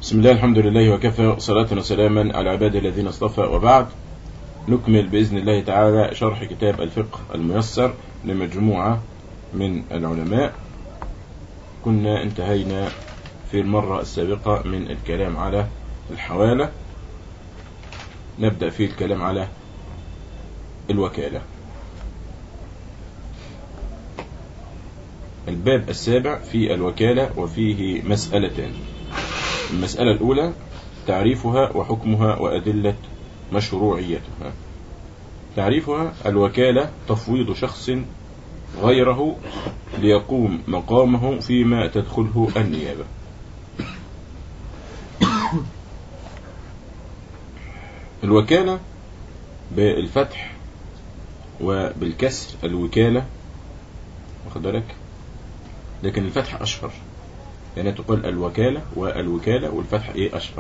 بسم الله الحمد لله وكفى صلاة وسلاما على عباده الذين اصطفى وبعد نكمل بإذن الله تعالى شرح كتاب الفقه الميسر لمجموعة من العلماء كنا انتهينا في المرة السابقة من الكلام على الحوالة نبدأ في الكلام على الوكالة الباب السابع في الوكالة وفيه مسألتان المسألة الأولى تعريفها وحكمها وأدلة مشروعيتها تعريفها الوكالة تفويض شخص غيره ليقوم مقامه فيما تدخله النيابة الوكالة بالفتح وبالكسر الوكالة واخد بالك لكن الفتح أشهر يعني تقول الوكالة والوكالة والفتح إيه أشهر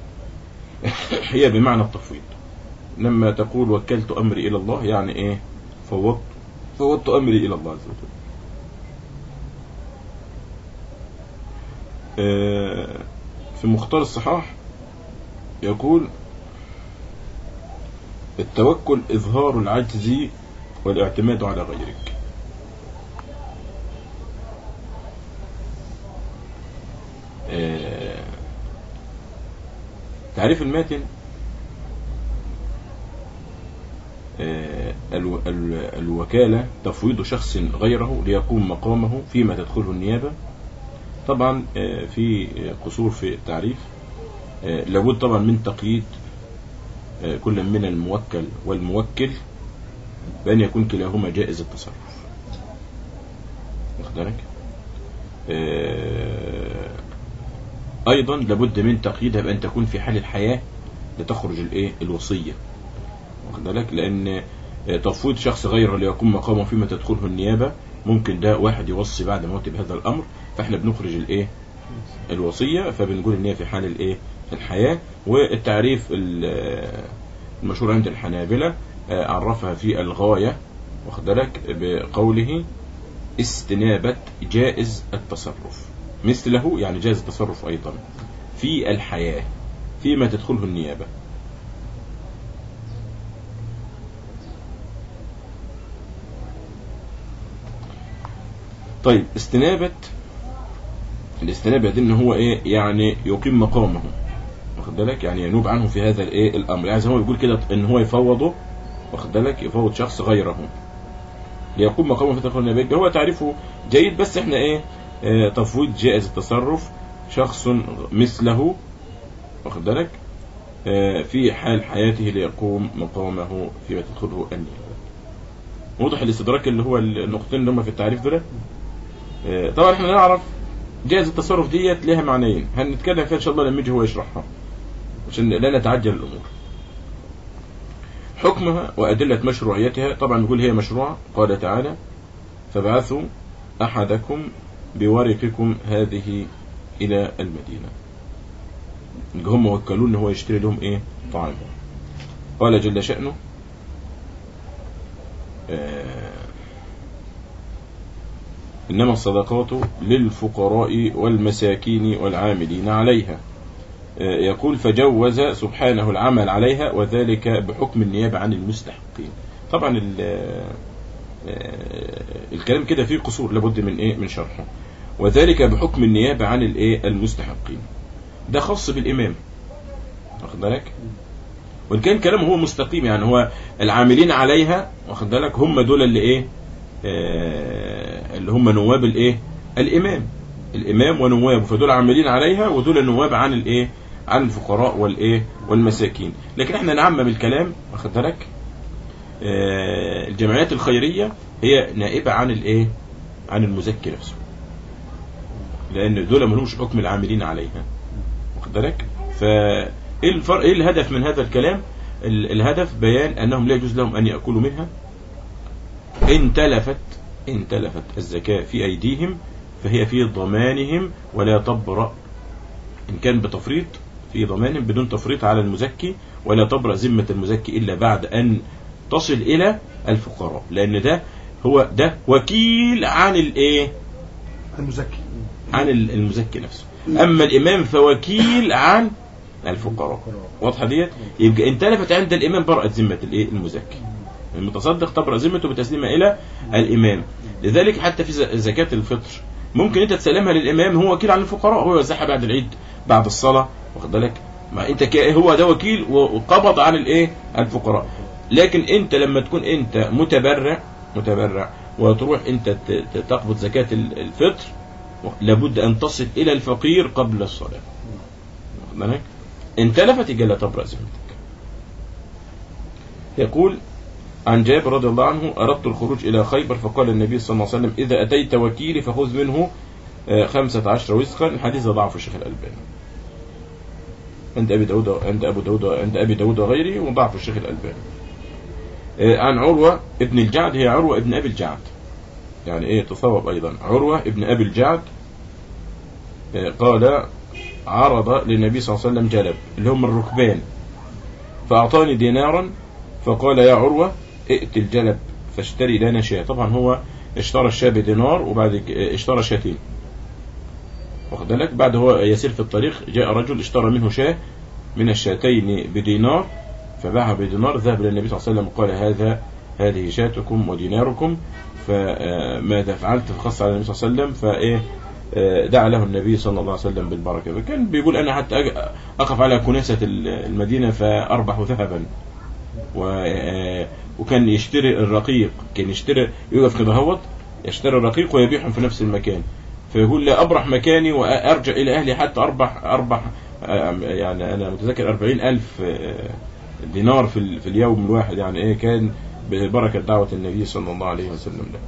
هي بمعنى التفويض لما تقول وكلت أمري إلى الله يعني إيه فوضت فوضت أمري إلى الله عز وجل في مختار الصحاح يقول التوكل إظهار العجز والاعتماد على غيرك تعريف الماتن الوكالة تفويض شخص غيره ليقوم مقامه فيما تدخله النيابة طبعا في قصور في التعريف لابد طبعا من تقييد كل من الموكل والموكل بأن يكون كلاهما جائز التصرف واخد بالك أيضا لابد من تقييدها بأن تكون في حال الحياة لتخرج الايه الوصية واخد بالك لأن تفويض شخص غيره ليكون مقامه فيما تدخله النيابة ممكن ده واحد يوصي بعد موته بهذا الأمر فاحنا بنخرج الايه الوصية فبنقول ان هي في حال الايه الحياة والتعريف المشهور عند الحنابلة عرفها في الغاية واخد بالك بقوله استنابة جائز التصرف مثله يعني جائز التصرف أيضا في الحياة فيما تدخله النيابة طيب استنابة الاستنابة دي ان هو ايه يعني يقيم مقامه واخد بالك يعني ينوب عنه في هذا الايه الامر يعني زي ما بيقول كده ان هو يفوضه واخد بالك يفوض شخص غيره ليقوم مقامه في تدخل النيابة هو تعريفه جيد بس احنا ايه اه تفويض جائز التصرف شخص مثله واخد بالك اه في حال حياته ليقوم مقامه فيما تدخله النيابة واضح الاستدراك اللي هو النقطتين اللي هم في التعريف دول اه طبعا احنا نعرف جائز التصرف ديت لها معنيين هنتكلم فيها ان شاء الله لما يجي هو يشرحها عشان لا نتعجل الامور حكمها وأدلة مشروعيتها طبعا نقول هي مشروعة قال تعالى فابعثوا أحدكم بورقكم هذه إلى المدينة هم وكلوا ان هو يشتري لهم ايه طعام قال جل شأنه آه إنما الصدقات للفقراء والمساكين والعاملين عليها يقول فجوز سبحانه العمل عليها وذلك بحكم النيابة عن المستحقين طبعا الكلام كده فيه قصور لابد من ايه من شرحه وذلك بحكم النيابة عن الايه المستحقين ده خاص بالامام واخد بالك وان كان كلامه هو مستقيم يعني هو العاملين عليها واخد بالك هم دول اللي ايه آه اللي هم نواب الايه الامام الامام ونوابه فدول عاملين عليها ودول النواب عن الايه عن الفقراء والايه والمساكين لكن احنا نعمم الكلام واخد بالك آه الجمعيات الخيريه هي نائبه عن الايه عن المزكي نفسه لان دول ما لهمش حكم العاملين عليها واخد بالك فايه الفرق ايه الهدف من هذا الكلام الهدف بيان انهم لا يجوز لهم ان ياكلوا منها ان تلفت ان تلفت الزكاه في ايديهم فهي في ضمانهم ولا تبرأ إن كان بتفريط في ضمانهم بدون تفريط على المزكي ولا تبرأ ذمة المزكي إلا بعد أن تصل إلى الفقراء لأن ده هو ده وكيل عن الإيه المزكي عن المزكي نفسه اما الامام فوكيل عن الفقراء واضحه ديت يبقى ان تلفت عند الامام برأت ذمه الايه المزكي المتصدق تبرأ ذمته بتسليمها الى الامام لذلك حتى في ز- زكاه الفطر ممكن انت تسلمها للامام هو وكيل عن الفقراء هو يوزعها بعد العيد بعد الصلاه واخد بالك ما انت ك- هو ده وكيل وقبض عن الايه الفقراء لكن انت لما تكون انت متبرع متبرع وتروح انت ت- ت- تقبض زكاه ال- الفطر لابد ان تصل الى الفقير قبل الصلاه واخد بالك ان تلفت يبقى لا تبرأ ذمتك يقول عن جابر رضي الله عنه أردت الخروج إلى خيبر فقال النبي صلى الله عليه وسلم إذا أتيت وكيلي فخذ منه آه، خمسة عشر وسخا الحديث ضعف الشيخ الألباني عند أبي داود عند أبو داود عند أبي داود وغيره وضعف الشيخ الألباني آه، عن عروة ابن الجعد هي عروة ابن أبي الجعد يعني إيه تصوب أيضا عروة ابن أبي الجعد آه، قال عرض للنبي صلى الله عليه وسلم جلب اللي هم الركبان فأعطاني دينارا فقال يا عروة ائت الجلب فاشتري لنا شاة طبعا هو اشترى الشاة بدينار وبعد ك- اشترى شاتين واخد بالك بعد هو يسير في الطريق جاء رجل اشترى منه شاة من الشاتين بدينار فباعها بدينار ذهب للنبي صلى الله عليه وسلم وقال هذا هذه شاتكم وديناركم فماذا فعلت فخص على النبي صلى الله عليه وسلم فايه آه، دعا له النبي صلى الله عليه وسلم بالبركة فكان بيقول أنا حتى أج- أقف على كنيسة المدينة فأربح ذهبا و- آه، وكان يشتري الرقيق كان يشتري يقف كده هوت يشتري الرقيق ويبيعهم في نفس المكان فيقول لا أبرح مكاني وأرجع إلى أهلي حتى أربح أربح آه، يعني أنا متذكر أربعين ألف آه، دينار في, ال- في اليوم الواحد يعني إيه كان ببركة دعوة النبي صلى الله عليه وسلم له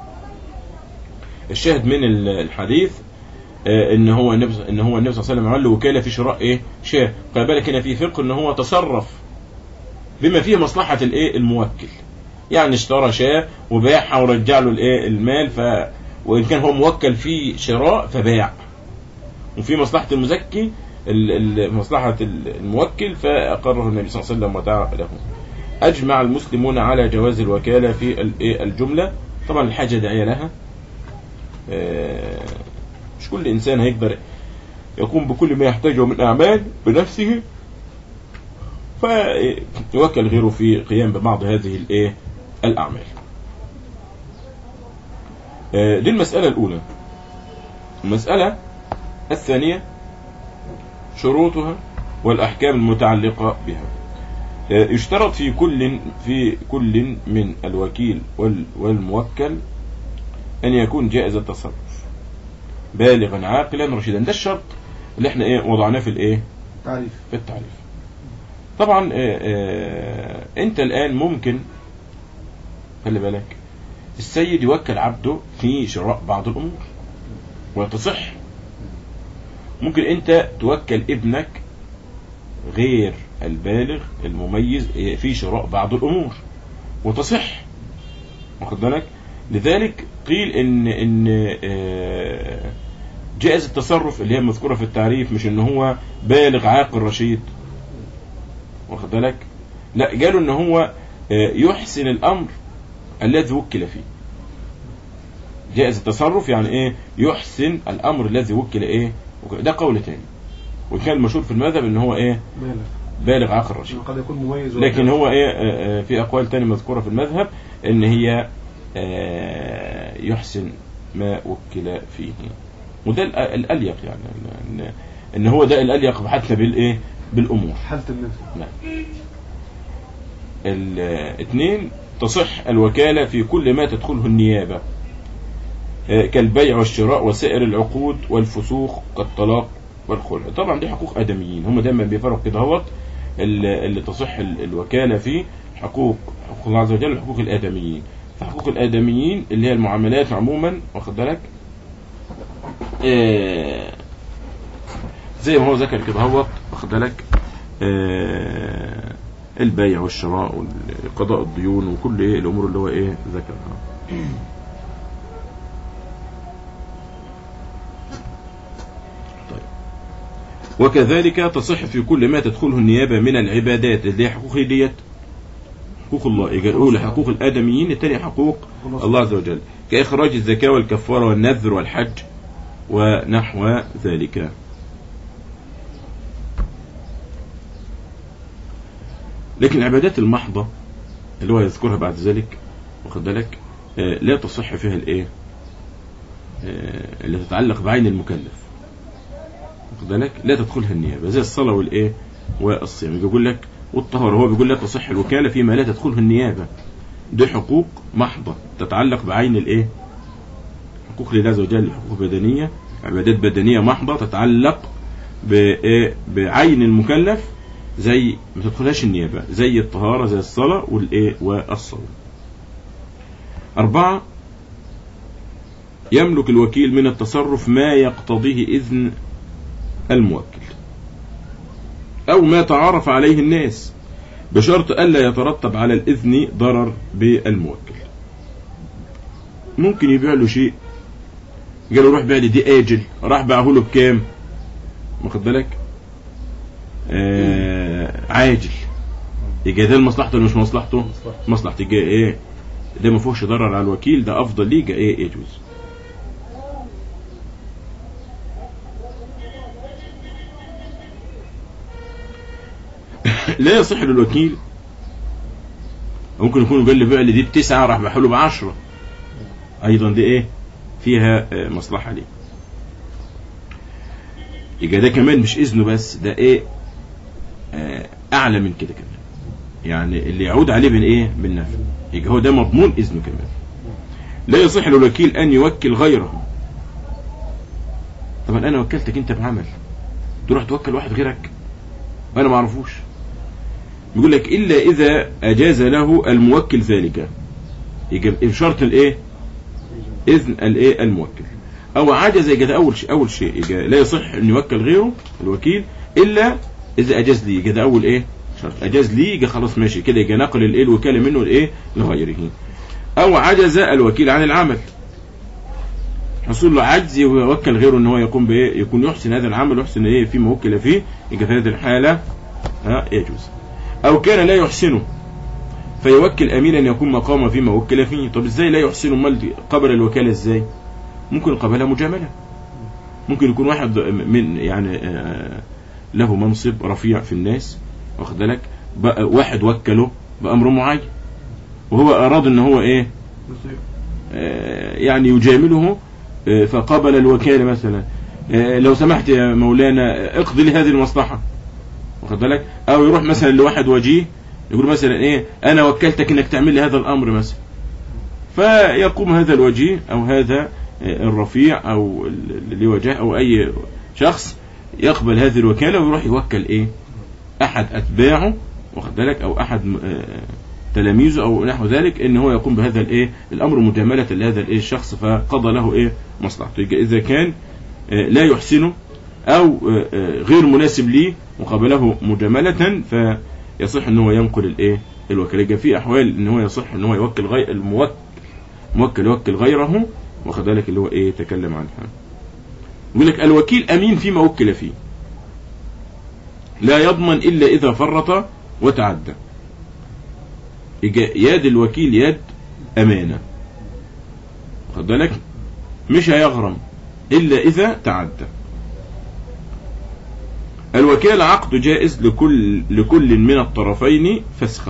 الشاهد من ال- الحديث آه، ان هو النبي ان هو النبي صلى الله عليه وسلم عمل له وكاله في شراء ايه شاه خلي بالك هنا في فقه ان هو تصرف بما فيه مصلحه الايه الموكل يعني اشترى شاه وباعها ورجع له الايه المال ف وان كان هو موكل في شراء فباع وفي مصلحه المزكي ال- ال- مصلحه ال- الموكل فاقره النبي صلى الله عليه وسلم ودعا له اجمع المسلمون على جواز الوكاله في الايه الجمله طبعا الحاجه داعيه لها آه، مش كل إنسان هيقدر يقوم بكل ما يحتاجه من أعمال بنفسه فيوكل غيره في قيام ببعض هذه الإيه الأعمال آه، دي المسألة الأولى المسألة الثانية شروطها والأحكام المتعلقة بها آه، يشترط في كل في كل من الوكيل وال- والموكل أن يكون جائز التصرف بالغا عاقلا رشيدا ده الشرط اللي احنا ايه وضعناه في الايه تعريف في التعريف طبعا آه، آه، انت الان ممكن خلي بالك السيد يوكل عبده في شراء بعض الامور وتصح ممكن انت توكل ابنك غير البالغ المميز في شراء بعض الامور وتصح واخد بالك لذلك قيل ان ان آه، جائز التصرف اللي هي مذكوره في التعريف مش ان هو بالغ عاقل رشيد واخد بالك لا قالوا ان هو آه، يحسن الامر الذي وكل فيه جائز التصرف يعني ايه يحسن الامر الذي وكل ايه وك- ده قول تاني وكان المشهور في المذهب ان هو ايه بالغ بالغ عاقل رشيد قد يكون مميز لكن هو ايه آه، آه، في اقوال تانية مذكورة في المذهب ان هي آه، يحسن ما وكل فيه وده الأ- الاليق يعني ان ان هو ده الاليق حتى بالايه بالامور حالة النفس نعم الاثنين تصح الوكالة في كل ما تدخله النيابة آه، كالبيع والشراء وسائر العقود والفسوق كالطلاق والخلع طبعا دي حقوق آدميين هم دايما بيفرقوا كده هوت اللي اللي تصح ال- الوكالة فيه حقوق حقوق الله عز وجل وحقوق الآدميين فحقوق الآدميين اللي هي المعاملات عموما واخد بالك آه، زي ما هو ذكر كده هوت واخد بالك آه، البيع والشراء وقضاء الديون وكل ايه الامور اللي هو ايه ذكرها طيب وكذلك تصح في كل ما تدخله النيابة من العبادات اللي هي حقوق ديت حقوق الله يبقى الأولى حقوق الآدميين الثانية حقوق الله عز وجل كإخراج الزكاة والكفارة والنذر والحج ونحو ذلك لكن العبادات المحضة اللي هو يذكرها بعد ذلك واخد بالك آه، لا تصح فيها الايه آه، اللي تتعلق بعين المكلف واخد بالك لا تدخلها النيابة زي الصلاة والايه والصيام يجي يقول لك والطهارة هو بيقول لا تصح الوكالة فيما لا تدخلها النيابة دي حقوق محضة تتعلق بعين الايه حقوق لله عز وجل حقوق بدنية عبادات بدنية محضة تتعلق بإيه؟ بعين المكلف زي ما تدخلهاش النيابة زي الطهارة زي الصلاة والايه والصوم أربعة يملك الوكيل من التصرف ما يقتضيه إذن الموكل أو ما تعارف عليه الناس بشرط ألا يترتب على الإذن ضرر بالموكل ممكن يبيع له شيء قال له روح بيع لي دي آجل راح باعه له بكام واخد بالك آه عاجل يبقى ده مصلحته ولا مش مصلحته مصلحته. مصلحته يبقى ايه ده ما فيهوش ضرر على الوكيل ده افضل ليه يبقى ايه يجوز لا يصح للوكيل ممكن يكون قال لي بيع لي دي بتسعة راح باعه له بعشرة ايضا دي ايه فيها آه، مصلحة ليه يبقى ده كمان مش اذنه بس ده ايه آه، اعلى من كده كمان يعني اللي يعود عليه من ايه بالنفع يبقى هو ده مضمون اذنه كمان لا يصح للوكيل ان يوكل غيره طبعا انا وكلتك انت بعمل تروح توكل واحد غيرك وانا ما اعرفوش بيقول لك الا اذا اجاز له الموكل ذلك يبقى بشرط الايه اذن الايه الموكل او عجز يبقى ده اول شيء اول شيء يبقى لا يصح ان يوكل غيره الوكيل الا اذا اجاز لي يبقى ده اول ايه شرط اجاز لي يبقى خلاص ماشي كده يبقى نقل الايه الوكاله منه لايه لغيره او عجز الوكيل عن العمل حصول له عجز يوكل غيره ان هو يقوم بايه يكون يحسن هذا العمل ويحسن ايه فيما وكل فيه يبقى في هذه الحاله ها يجوز او كان لا يحسنه فيوكل امينا يكون مقام فيما وكل فيه طب ازاي لا يحسنه امال قبل الوكاله ازاي ممكن قبلها مجامله ممكن يكون واحد من يعني آه، له منصب رفيع في الناس واخد بالك بقى واحد وكله بامر معين وهو اراد ان هو ايه آه، يعني يجامله آه، فقبل الوكالة مثلا آه، لو سمحت يا مولانا اقضي لي هذه المصلحة واخد بالك او يروح مثلا لواحد وجيه يقول مثلا ايه انا وكلتك انك تعمل لي هذا الامر مثلا فيقوم هذا الوجيه او هذا آه، الرفيع او اللي وجاه او اي شخص يقبل هذه الوكالة ويروح يوكل ايه احد اتباعه واخد بالك او احد آه، تلاميذه او نحو ذلك ان هو يقوم بهذا الايه الامر مجامله لهذا الايه الشخص فقضى له ايه مصلحته يبقى اذا كان آه، لا يحسنه او آه، آه، غير مناسب ليه وقابله مجامله فيصح ان هو ينقل الايه الوكيل يبقى في احوال ان هو يصح ان هو يوكل غير الموكل موكل يوكل غيره واخد بالك اللي هو ايه تكلم عنها يقول لك الوكيل امين فيما وكل فيه لا يضمن الا اذا فرط وتعدى يجا- يد الوكيل يد أمانة خد بالك مش هيغرم إلا إذا تعدى الوكالة عقد جائز لكل لكل من الطرفين فسخه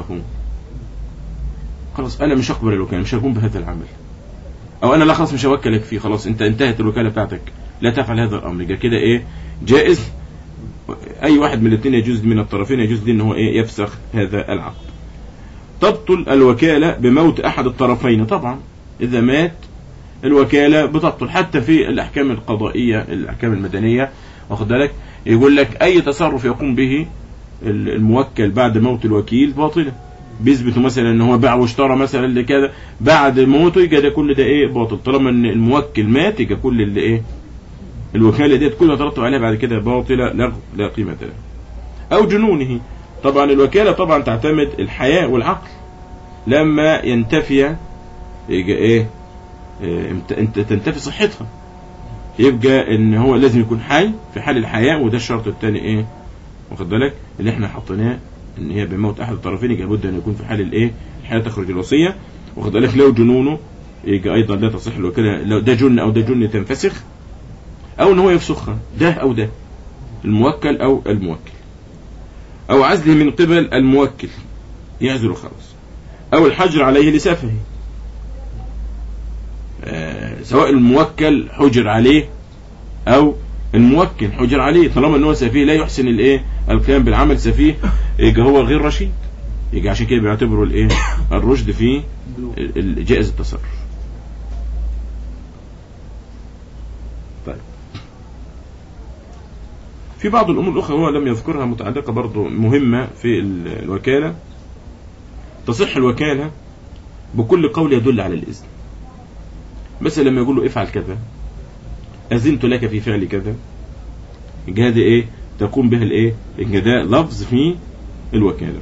خلاص أنا مش هقبل الوكالة مش هقوم بهذا العمل أو أنا لا خلاص مش هوكلك فيه خلاص أنت انتهت الوكالة بتاعتك لا تفعل هذا الأمر يبقى كده إيه جائز أي واحد من الاثنين يجوز من الطرفين يجوز لي إن هو إيه يفسخ هذا العقد تبطل الوكالة بموت أحد الطرفين طبعا إذا مات الوكالة بتبطل حتى في الأحكام القضائية الأحكام المدنية واخد بالك يقول لك أي تصرف يقوم به الموكل بعد موت الوكيل باطلة بيثبتوا مثلا ان هو باع واشترى مثلا لكذا بعد موته يبقى ده كل ده ايه باطل طالما ان الموكل مات يبقى كل اللي ايه الوكاله ديت كلها ترتب عليها بعد كده باطله لا لا قيمه لها او جنونه طبعا الوكاله طبعا تعتمد الحياء والعقل لما ينتفي يبقى ايه إيه، انت انت تنتفي صحتها يبقى ان هو لازم يكون حي في حال الحياة وده الشرط الثاني ايه واخد بالك اللي احنا حطيناه ان هي بموت احد الطرفين يبقى لابد ان يكون في حال الايه الحياة تخرج الوصية واخد بالك لو جنونه يبقى ايضا لا تصح الوكالة لو ده جن او ده جن تنفسخ او ان هو يفسخها ده او ده الموكل او الموكل او عزله من قبل الموكل يعزل خلاص او الحجر عليه لسفهه آه، سواء الموكل حجر عليه او الموكل حجر عليه طالما ان هو سفيه لا يحسن الايه القيام بالعمل سفيه يبقى هو غير رشيد يبقى عشان كده بيعتبروا الايه الرشد في ال- ال- جائز التصرف طيب في بعض الامور الاخرى هو لم يذكرها متعلقه برضو مهمه في ال- الوكاله تصح الوكاله بكل قول يدل على الاذن مثلا لما يقول له افعل كذا أذنت لك في فعل كذا يبقى هذه إيه تقوم بها الإيه يبقى ده لفظ في الوكالة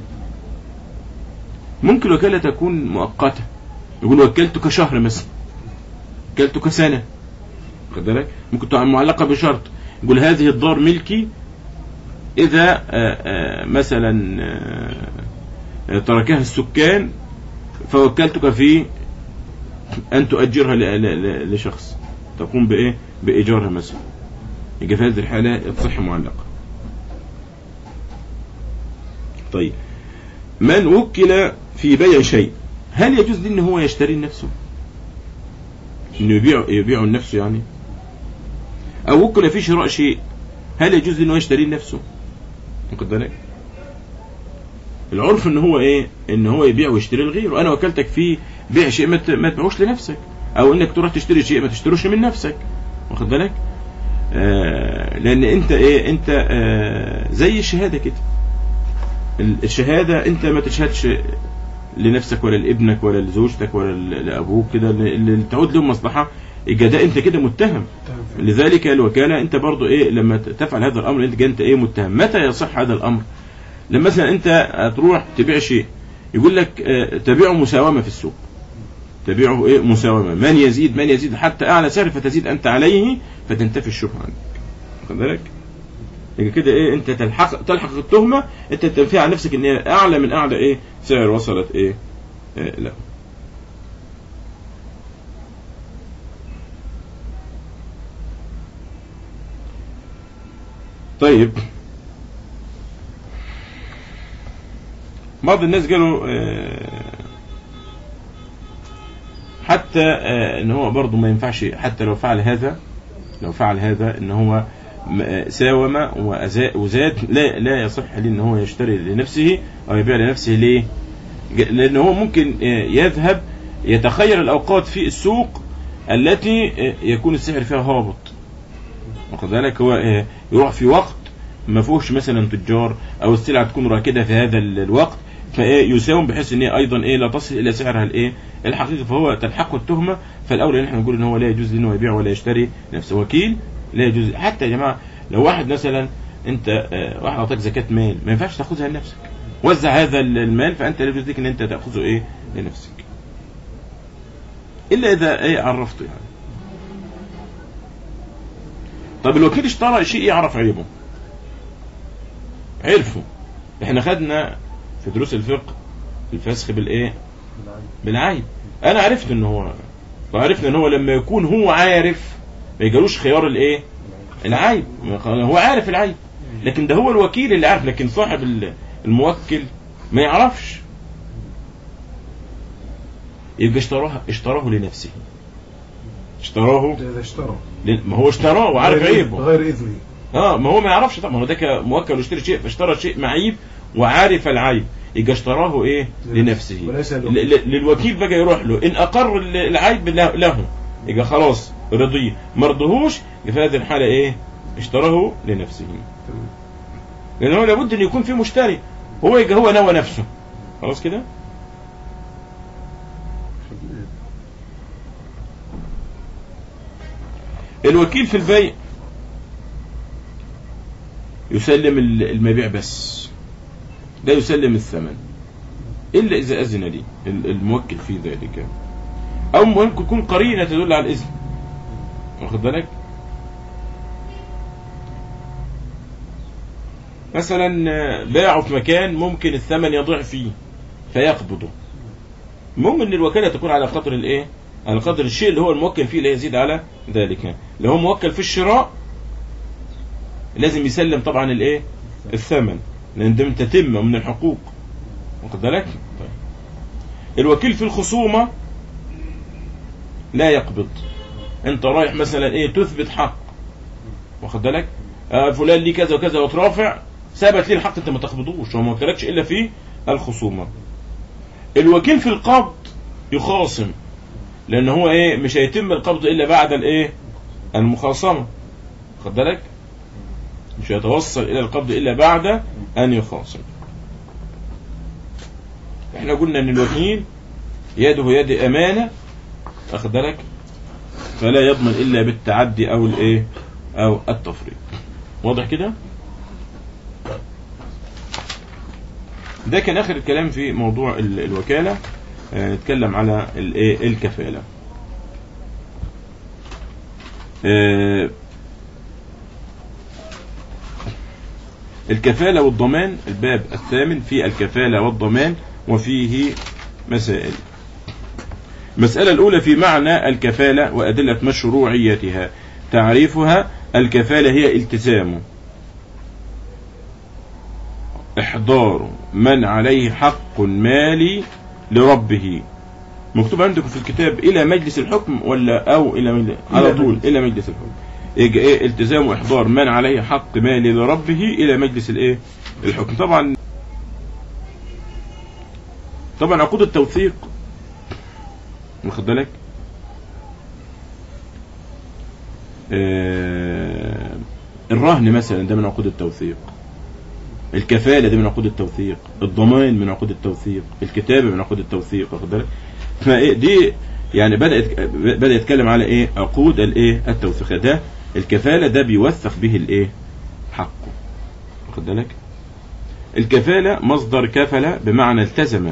ممكن الوكالة تكون مؤقتة يقول وكلتك شهر مثلا وكلتك سنة خد بالك ممكن تكون معلقة بشرط يقول هذه الدار ملكي إذا آه، آه، مثلا آه، آه، تركها السكان فوكلتك في أن تؤجرها ل- ل- ل- لشخص تقوم بإيه بإيجارها مثلا يبقى في هذه الحالة تصح معلقة طيب من وكل في بيع شيء هل يجوز لي ان هو يشتري نفسه انه يبيع يبيعه لنفسه يعني او وكل في شراء شيء هل يجوز لي انه يشتري نفسه واخد بالك العرف ان هو ايه ان هو يبيع ويشتري لغيره انا وكلتك في بيع شيء ما ت- ما تبيعوش لنفسك او انك تروح تشتري شيء ما تشتروش من نفسك واخد بالك آه لان انت ايه انت آه زي الشهاده كده ال- الشهاده انت ما تشهدش لنفسك ولا لابنك ولا لزوجتك ولا ل- لابوك كده اللي اللي تعود لهم مصلحه يبقى ده انت كده متهم لذلك الوكاله انت برضو ايه لما ت- تفعل هذا الامر انت انت ايه متهم متى يصح هذا الامر لما مثلا انت تروح تبيع شيء يقول لك آه، تبيعه مساومه في السوق تبيعه ايه مساومه من يزيد من يزيد حتى اعلى سعر فتزيد انت عليه فتنتفي الشبهه عنك واخد بالك يبقى كده ايه انت تلحق تلحق التهمه انت تنفي عن نفسك ان هي اعلى من اعلى ايه سعر وصلت ايه آه لا طيب بعض الناس قالوا آه، حتى آه، ان هو برضه ما ينفعش حتى لو فعل هذا لو فعل هذا ان هو م- آه، ساوم وأزا- وزاد لا لا يصح لي ان هو يشتري لنفسه او يبيع لنفسه ليه؟ ج- لان هو ممكن آه، يذهب يتخير الاوقات في السوق التي آه، يكون السعر فيها هابط واخد بالك هو آه، يروح في وقت ما فيهوش مثلا تجار او السلعه تكون راكده في هذا ال- الوقت فايه يساوم بحيث ان هي ايضا ايه لا تصل الى سعرها الايه الحقيقي فهو تلحقه التهمه فالاولى ان احنا نقول ان هو لا يجوز انه يبيع ولا يشتري نفسه وكيل لا يجوز حتى يا جماعه لو واحد مثلا انت آه، واحد اعطاك زكاه مال ما ينفعش تاخذها لنفسك وزع هذا ال- المال فانت لا يجوز لك ان انت تاخذه ايه لنفسك الا اذا ايه عرفته يعني طب الوكيل اشترى شيء يعرف عيبه عرفه احنا خدنا في دروس الفقه الفسخ بالايه بالعيب انا عرفت ان هو وعرفنا ان هو لما يكون هو عارف ما يجالوش خيار الايه العيب هو عارف العيب لكن ده هو الوكيل اللي عارف لكن صاحب ال- الموكل ما يعرفش يبقى اشتراه اشتراه لنفسه اشتراه إذا اشترى ل- ما هو اشتراه وعارف غير- عيبه غير إذنه اه ما هو ما يعرفش طبعا هو ده كموكل واشتري شيء فاشترى شيء معيب وعارف العيب يبقى اشتراه ايه لنفسه وليس ل- له. ل- للوكيل بقى يروح له ان اقر ال- العيب له له، يبقى خلاص رضيه ما رضيهوش يبقى في هذه الحاله ايه اشتراه لنفسه تمام. لان هو لابد ان يكون في مشتري هو يبقى هو نوى نفسه خلاص كده الوكيل في البيع يسلم ال- المبيع بس لا يسلم الثمن إلا إذا أذن لي ال- الموكل في ذلك أو ممكن يكون قرينة تدل على الإذن واخد بالك مثلا آه، باعوا في مكان ممكن الثمن يضيع فيه فيقبضه المهم ان الوكاله تكون على قدر الايه على قدر الشيء اللي هو الموكل فيه لا يزيد على ذلك لو هو موكل في الشراء لازم يسلم طبعا الايه الثمن لان ده من تتمه من الحقوق واخد بالك طيب. الوكيل في الخصومه لا يقبض انت رايح مثلا ايه تثبت حق واخد بالك آه فلان ليه كذا وكذا وترافع ثبت ليه الحق انت ما تقبضوش هو ما وكلكش الا في الخصومه الوكيل في القبض يخاصم لان هو ايه مش هيتم القبض الا بعد الايه المخاصمه واخد بالك مش هيتوصل الى القبض الا بعد ان يخاصم احنا قلنا ان الوكيل يده يد امانه واخد بالك فلا يضمن الا بالتعدي او الايه او التفريط واضح كده ده كان اخر الكلام في موضوع ال- الوكاله آه، نتكلم على الايه الكفاله آه، الكفاله والضمان الباب الثامن في الكفاله والضمان وفيه مسائل المسألة الأولى في معنى الكفالة وأدلة مشروعيتها تعريفها الكفالة هي التزام إحضار من عليه حق مالي لربه مكتوب عندكم في الكتاب إلى مجلس الحكم ولا أو إلى مجلس على إلى طول مجلس. إلى مجلس الحكم يجي إيه التزام إحضار من عليه حق مالي لربه إلى مجلس الإيه الحكم طبعا طبعا عقود التوثيق واخد بالك آه الرهن مثلا ده من عقود التوثيق الكفالة دي من عقود التوثيق الضمان من عقود التوثيق الكتابة من عقود التوثيق واخد بالك فايه دي يعني بدأت بدأ يتكلم على ايه عقود الايه التوثيق ده الكفالة ده بيوثق به الايه حقه واخد بالك الكفالة مصدر كفل بمعنى التزم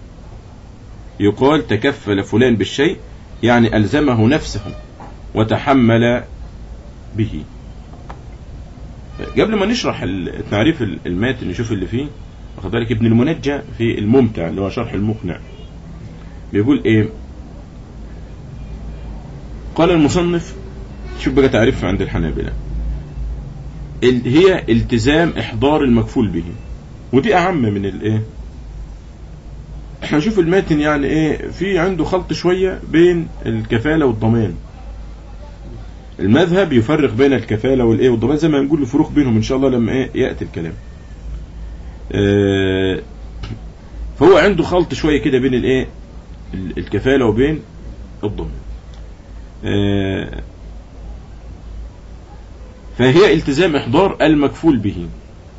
يقال تكفل فلان بالشيء يعني ألزمه نفسه وتحمل به قبل ما نشرح التعريف الماتن نشوف اللي فيه واخد بالك ابن المنجى في الممتع اللي هو شرح المقنع بيقول ايه قال المصنف شوف بقى تعريف عند الحنابلة ال- هي التزام احضار المكفول به ودي اعم من الايه احنا نشوف الماتن يعني ايه في عنده خلط شوية بين الكفالة والضمان المذهب يفرق بين الكفالة والايه والضمان زي ما نقول الفروق بينهم ان شاء الله لما ايه يأتي الكلام اه فهو عنده خلط شوية كده بين الايه ال- الكفالة وبين الضمان اه فهي التزام احضار المكفول به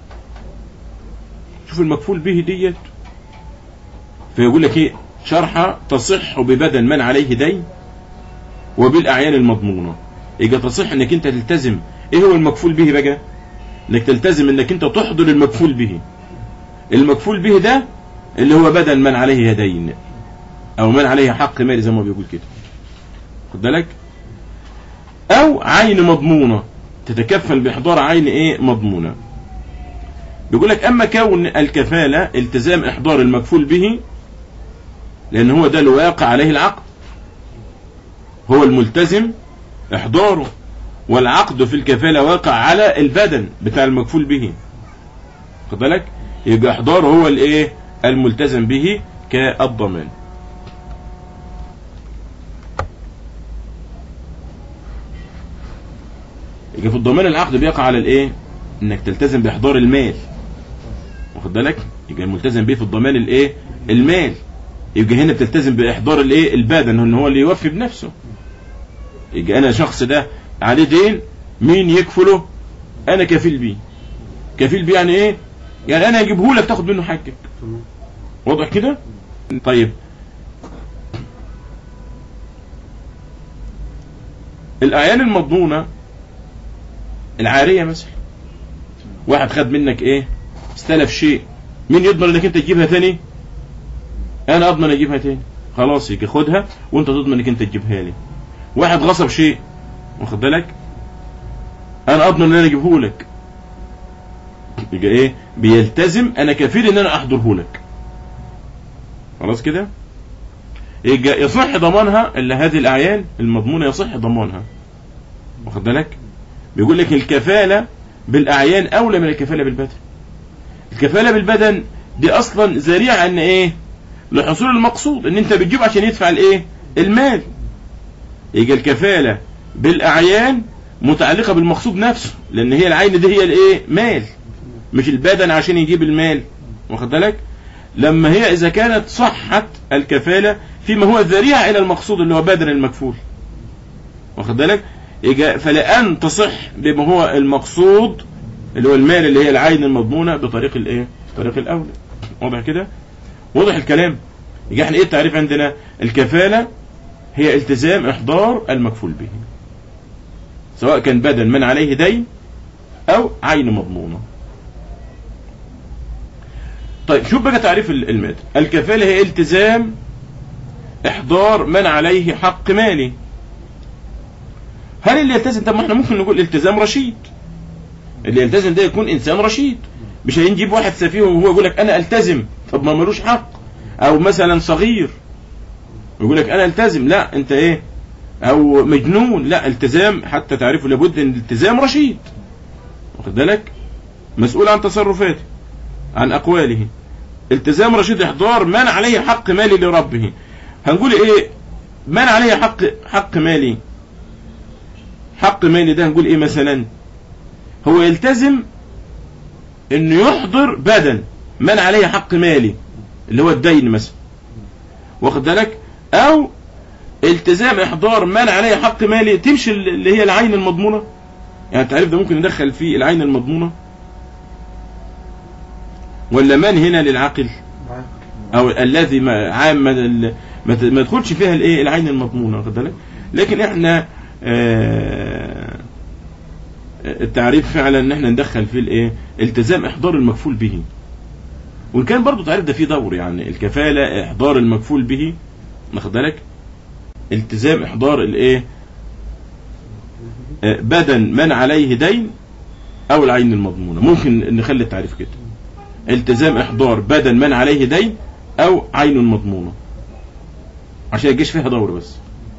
شوف المكفول به ديت فيقول لك ايه شرحة تصح ببدن من عليه دين وبالاعيان المضمونة يبقى تصح انك انت تلتزم ايه هو المكفول به بقى انك تلتزم انك انت تحضر المكفول به المكفول به ده اللي هو بدن من عليه دين او من عليه حق مالي زي ما بيقول كده خد بالك او عين مضمونة تتكفل باحضار عين ايه مضمونة بيقول لك اما كون الكفالة التزام احضار المكفول به لان هو ده الواقع عليه العقد هو الملتزم احضاره والعقد في الكفالة واقع على البدن بتاع المكفول به خد بالك يبقى احضاره هو الايه الملتزم به كالضمان يبقى في الضمان العقد بيقع على الايه انك تلتزم باحضار المال واخد بالك يبقى الملتزم به في الضمان الايه المال يبقى هنا بتلتزم باحضار الايه البدن ان هو اللي يوفي بنفسه يبقى انا شخص ده عليه دين مين يكفله انا كفيل بيه كفيل بيه يعني ايه يعني انا اجيبه لك تاخد منه حقك تمام. واضح كده طيب الاعيان المضمونه العاريه مثلا واحد خد منك ايه استلف شيء مين يضمن انك انت تجيبها تاني انا اضمن اجيبها تاني خلاص يجي خدها وانت تضمن انك انت تجيبها لي واحد غصب شيء واخد بالك انا اضمن ان انا اجيبه لك يبقى ايه بيلتزم انا كفيل ان انا احضره لك خلاص كده يبقى يصح ضمانها الا هذه الاعيان المضمونه يصح ضمانها واخد بالك بيقول لك الكفاله بالاعيان اولى من الكفاله بالبدن الكفاله بالبدن دي اصلا ذريعه ان ايه لحصول المقصود ان انت بتجيب عشان يدفع الايه المال يجي الكفاله بالاعيان متعلقه بالمقصود نفسه لان هي العين دي هي الايه مال مش البدن عشان يجيب المال واخد بالك لما هي اذا كانت صحت الكفاله فيما هو ذريعه الى المقصود اللي هو بدن المكفول واخد بالك يجي فلان تصح بما هو المقصود اللي هو المال اللي هي العين المضمونه بطريق الايه طريق الاولى واضح كده واضح الكلام يجي احنا ايه التعريف عندنا الكفاله هي التزام احضار المكفول به سواء كان بدن من عليه دين او عين مضمونه طيب شوف بقى تعريف ال- المادة الكفالة هي التزام احضار من عليه حق مالي هل اللي يلتزم طب ما احنا ممكن نقول التزام رشيد اللي يلتزم ده يكون انسان رشيد مش هنجيب واحد سفيه وهو يقول لك انا التزم طب ما ملوش حق او مثلا صغير يقول لك انا التزم لا انت ايه او مجنون لا التزام حتى تعرفه لابد ان الالتزام رشيد واخد بالك مسؤول عن تصرفاته عن اقواله التزام رشيد احضار من عليه حق مالي لربه هنقول ايه من عليه حق حق مالي حق مالي ده هنقول ايه مثلا هو يلتزم انه يحضر بدن من عليه حق مالي اللي هو الدين مثلا واخد بالك او التزام احضار من عليه حق مالي تمشي اللي هي العين المضمونه يعني التعريف ده ممكن ندخل فيه العين المضمونه ولا من هنا للعقل او الذي ما عام ما, ما ت- ما تدخلش فيها الايه العين المضمونه واخد بالك لكن احنا آه التعريف فعلا ان احنا ندخل فيه الايه التزام احضار المكفول به وان كان برضو التعريف ده فيه دور يعني الكفاله احضار المكفول به واخد بالك التزام احضار الايه آه، بدن من عليه دين او العين المضمونه ممكن نخلي التعريف كده التزام احضار بدن من عليه دين او عين مضمونه عشان يجيش فيها دور بس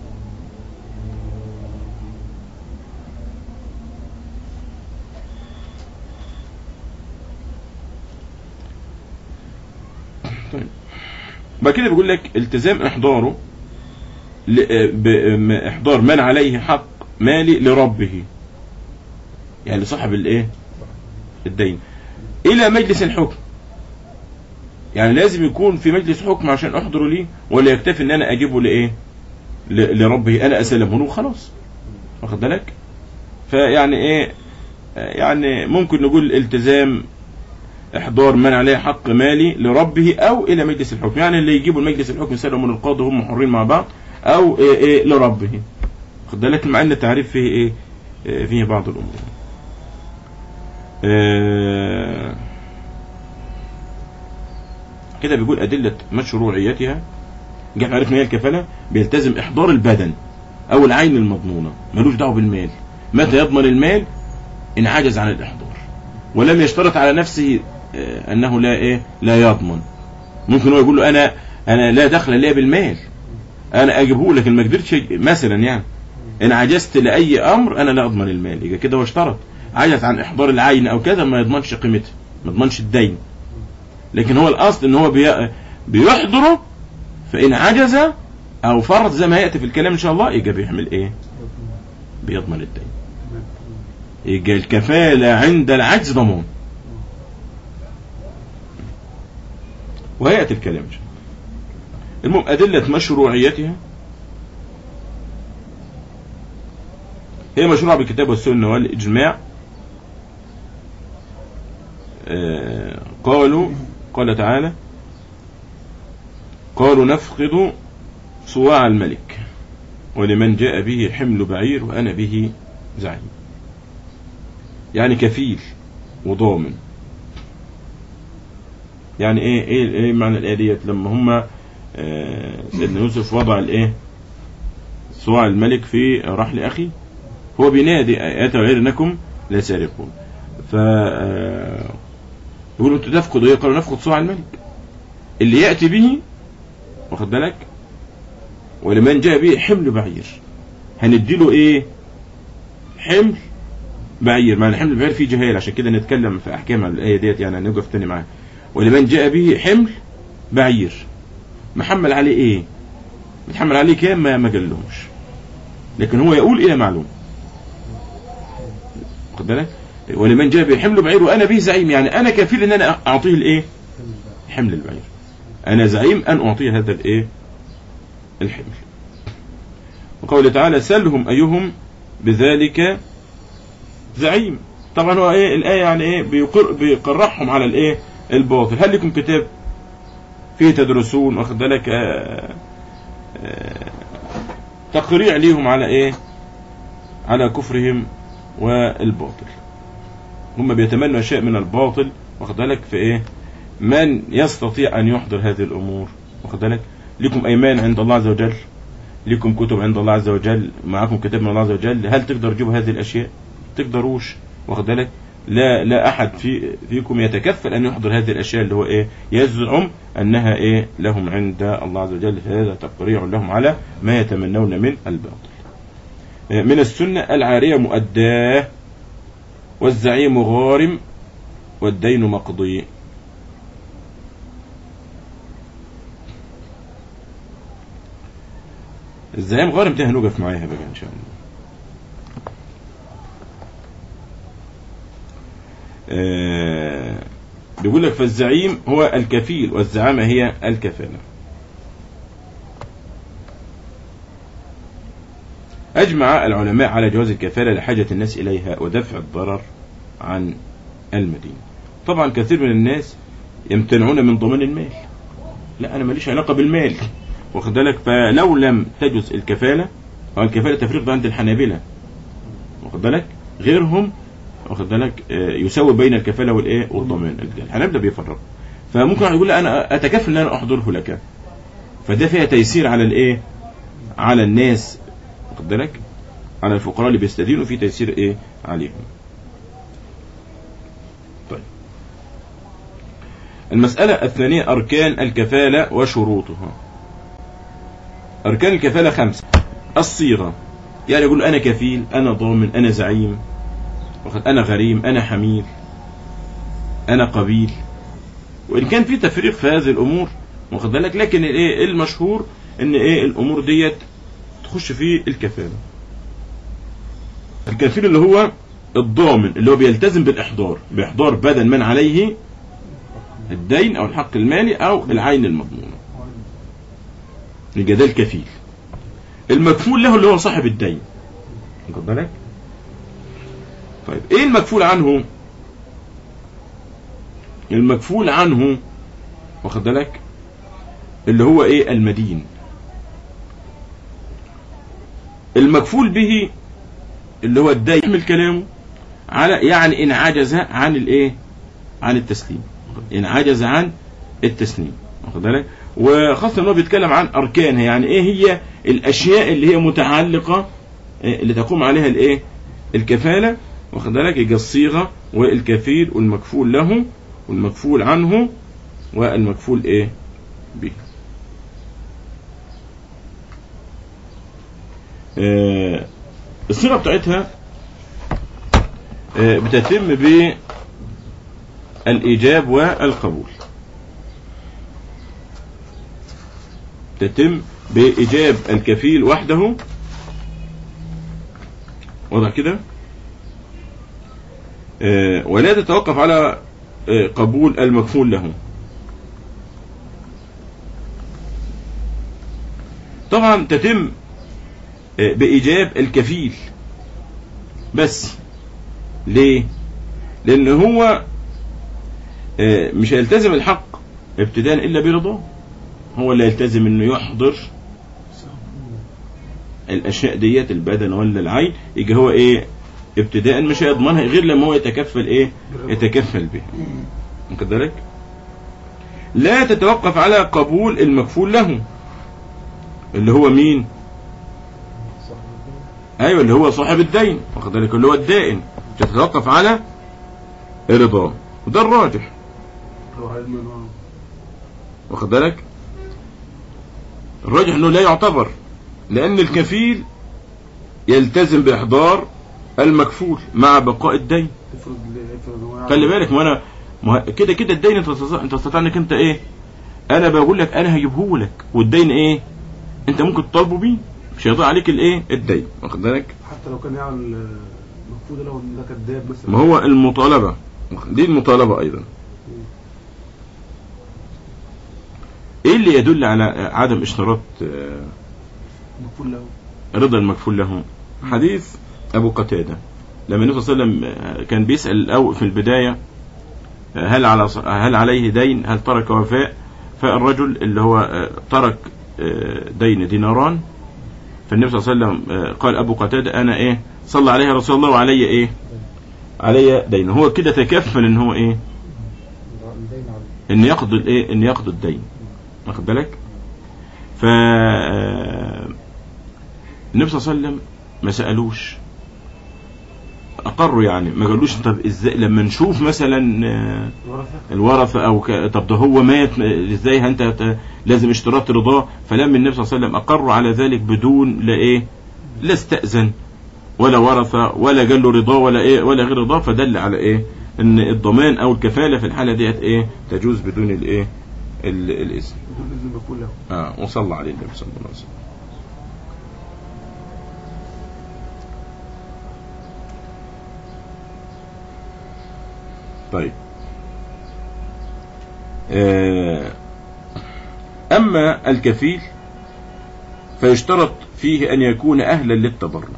طيب بعد كده بيقول لك التزام احضاره ل- آه، ب- م- احضار من عليه حق مالي لربه يعني لصاحب الايه الدين الى مجلس الحكم يعني لازم يكون في مجلس حكم عشان احضره ليه ولا يكتفي ان انا اجيبه لايه ل- لربه انا اسلمه له وخلاص واخد بالك فيعني ايه آه، يعني ممكن نقول التزام احضار من عليه حق مالي لربه او الى مجلس الحكم يعني اللي يجيبوا المجلس الحكم يسلموا من القاضي هم حرين مع بعض او إيه إيه لربه خد بالك مع ان التعريف فيه ايه آه، فيه بعض الامور آه، كده بيقول أدلة مشروعيتها جه احنا عرفنا هي الكفالة بيلتزم إحضار البدن أو العين المضمونة ملوش دعوه بالمال متى يضمن المال إن عجز عن الإحضار ولم يشترط على نفسه آه، أنه لا إيه لا يضمن ممكن هو يقول له أنا أنا لا دخل لي بالمال أنا أجيبه لك ما قدرتش أج- مثلا يعني إن عجزت لأي أمر أنا لا أضمن المال يبقى كده هو اشترط عجز عن إحضار العين أو كذا ما يضمنش قيمتها ما يضمنش الدين لكن هو الأصل إن هو بي- بيحضره فإن عجز أو فرط زي ما يأتي في الكلام إن شاء الله يبقى بيعمل إيه؟ بيضمن الدين يبقى الكفالة عند العجز ضمان وهيأتي الكلام إن شاء الله المهم أدلة مشروعيتها هي مشروعة بالكتاب والسنة والإجماع آه، قالوا قال تعالى قالوا نفقد صواع الملك ولمن جاء به حمل بعير وأنا به زعيم يعني كفيل وضامن يعني ايه ايه ايه معنى الايه ديت لما هم سيدنا يوسف وضع الايه صواع الملك في رحل اخي هو بينادي اتى غير انكم لسارقون ف آه، يقولوا انتوا تفقدوا ايه قالوا نفقد صواع الملك اللي ياتي به واخد بالك ولمن جاء به حمل بعير هنديله ايه حمل بعير معنى حمل البعير فيه جهال عشان كده نتكلم في احكام على الايه ديت يعني هنوقف تاني معاها ولمن جاء به حمل بعير محمل عليه ايه متحمل عليه كام ما ما قالهمش لكن هو يقول الى معلوم واخد بالك ولمن جاء به حمل بعير وانا به زعيم يعني انا كفيل ان انا اعطيه الايه حمل البعير انا زعيم ان اعطيه هذا الايه الحمل وقوله تعالى سلهم ايهم بذلك زعيم طبعا هو ايه الايه يعني ايه بيقر بيقرحهم على الايه الباطل هل لكم كتاب فيه تدرسون واخد بالك آه، آه، تقريع ليهم على ايه على كفرهم والباطل هم بيتمنوا اشياء من الباطل واخد بالك في ايه من يستطيع ان يحضر هذه الامور واخد بالك لكم ايمان عند الله عز وجل لكم كتب عند الله عز وجل معكم كتاب من الله عز وجل هل تقدر تجيبوا هذه الاشياء تقدروش واخد بالك لا لا احد في فيكم يتكفل ان يحضر هذه الاشياء اللي هو ايه يزعم انها ايه لهم عند الله عز وجل فهذا تقريع لهم على ما يتمنون من الباطل آه، من السنه العاريه مؤداه والزعيم غارم والدين مقضي الزعيم غارم ده هنوقف معاها بقى ان شاء الله آه، بيقول لك فالزعيم هو الكفيل والزعامة هي الكفالة أجمع العلماء على جواز الكفالة لحاجة الناس إليها ودفع الضرر عن المدين طبعا كثير من الناس يمتنعون من ضمان المال لا أنا ماليش علاقة بالمال واخد بالك فلو لم تجز الكفالة أو الكفالة تفريق عند الحنابلة واخد بالك غيرهم واخد بالك آه، يساوي بين الكفاله والايه والضمان الحنابلة بيفرقوا فممكن واحد يقول لا انا اتكفل ان انا احضره لك فده فيها تيسير على الايه على الناس واخد بالك على الفقراء اللي بيستدينوا في تيسير ايه عليهم طيب المسألة الثانية أركان الكفالة وشروطها أركان الكفالة خمسة الصيغة يعني يقول أنا كفيل أنا ضامن أنا زعيم واخد انا غريم انا حميل انا قبيل وان كان في تفريق في هذه الامور واخد بالك لكن الايه المشهور ان ايه الامور ديت تخش في الكفاله الكفيل اللي هو الضامن اللي هو بيلتزم بالاحضار باحضار بدن من عليه الدين او الحق المالي او العين المضمونه يبقى ده الكفيل المكفول له اللي هو صاحب الدين واخد بالك طيب ايه المكفول عنه المكفول عنه واخد بالك اللي هو ايه المدين المكفول به اللي هو الدين يحمل كلامه على يعني ان عجز عن الايه عن التسليم ان عجز عن التسليم واخد بالك وخاصة ان هو بيتكلم عن اركانها يعني ايه هي الاشياء اللي هي متعلقة إيه اللي تقوم عليها الايه الكفالة واخد بالك يبقى الصيغة والكفيل والمكفول له والمكفول عنه والمكفول ايه به آه الصيغة بتاعتها آه بتتم بالإيجاب والقبول تتم بإيجاب الكفيل وحده واضح كده آه، ولا تتوقف على آه، قبول المكفول له طبعا تتم آه، بإيجاب الكفيل بس ليه لأن هو مش هيلتزم الحق ابتداء إلا برضاه هو اللي يلتزم انه يحضر الاشياء ديت البدن ولا العين يجي هو ايه ابتداء مش هيضمنها غير لما هو يتكفل ايه يتكفل بها واخد بالك لا تتوقف على قبول المكفول له اللي هو مين ايوه اللي هو صاحب الدين واخد بالك اللي هو الدائن تتوقف على رضاه وده الراجح واخد بالك الراجح انه لا يعتبر لان الكفيل يلتزم باحضار المكفول مع بقاء الدين افرض افرض هو خلي بالك ما انا ما ه- كده كده الدين انت تستطيع انت تستطيع انك انت ايه انا بقول لك انا هجيبه لك والدين ايه انت ممكن تطالبه بيه مش هيضيع عليك الايه الدين واخد بالك حتى لو كان يعمل مفروض له ان ده كذاب مثلا ما هو المطالبه دي المطالبه ايضا ايه اللي يدل على عدم اشتراط آه، مفروض له رضا المكفول له حديث ابو قتاده لما النبي صلى الله عليه وسلم آه، كان بيسال الاول في البدايه آه، هل على ص- هل عليه دين هل ترك وفاء فالرجل اللي هو آه، ترك آه، دين ديناران فالنبي صلى الله عليه وسلم آه، قال ابو قتاده انا ايه صلى عليه رسول الله وعلي ايه علي دين هو كده تكفل ان هو ايه الدين عليه ان يقضي الايه ان يقضي الدين واخد بالك ف آه، النبي صلى الله عليه وسلم ما سالوش اقروا يعني ما قالوش طب ازاي لما نشوف مثلا آه، ورثه الورثه او ك... طب ده هو مات آه، ازاي انت ت- لازم اشتراط رضاه فلما النبي صلى الله عليه وسلم اقروا على ذلك بدون لا ايه لا استاذن ولا ورثه ولا قال له رضاه ولا ايه ولا غير رضاه فدل على ايه ان الضمان او الكفاله في الحاله ديت ايه تجوز بدون الايه ال- الاذن بدون اذن مفروض له اه وصلى عليه النبي صلى الله عليه وسلم طيب آه، أما الكفيل فيشترط فيه أن يكون أهلا للتبرع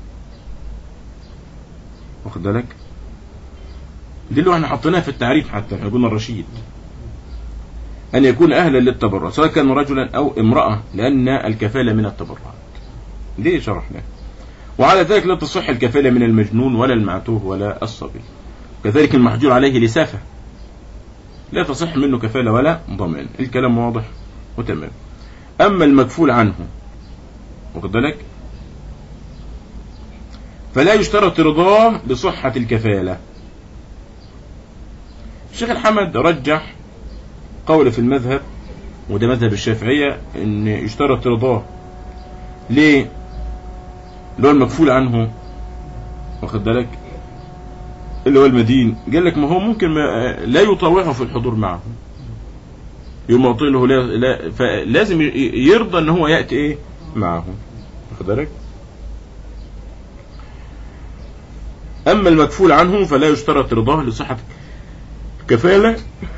واخد بالك دي اللي احنا حطيناها في التعريف حتى احنا قلنا الرشيد أن يكون أهلا للتبرع سواء كان رجلا أو امرأة لأن الكفالة من التبرعات دي شرحنا وعلى ذلك لا تصح الكفالة من المجنون ولا المعتوه ولا الصبي كذلك المحجور عليه لسافة لا تصح منه كفالة ولا ضمان الكلام واضح وتمام أما المكفول عنه واخد بالك فلا يشترط رضاه لصحة الكفالة الشيخ الحمد رجح قول في المذهب وده مذهب الشافعية ان يشترط رضاه ليه اللي هو المكفول عنه واخد بالك اللي هو المدين قال لك ما هو ممكن ما لا يطاوعه في الحضور معه يوم يعطي له لا, لا فلازم ي- يرضى ان هو ياتي ايه معه واخد بالك اما المكفول عنه فلا يشترط رضاه لصحه الكفاله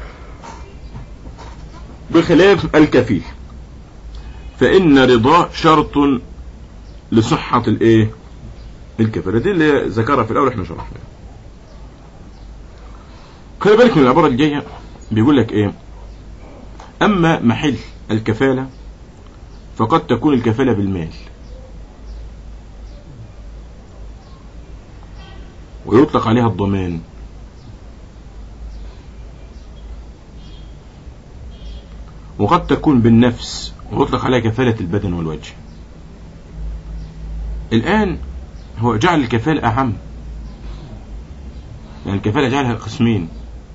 بخلاف الكفيل فإن رضاه شرط لصحة الإيه؟ الكفالة دي اللي ذكرها في الأول إحنا شرحناها. خلي بالك من العبارة الجاية بيقول لك إيه؟ أما محل الكفالة فقد تكون الكفالة بالمال ويطلق عليها الضمان وقد تكون بالنفس ويطلق عليها كفالة البدن والوجه الآن هو جعل الكفالة أعم يعني الكفالة جعلها قسمين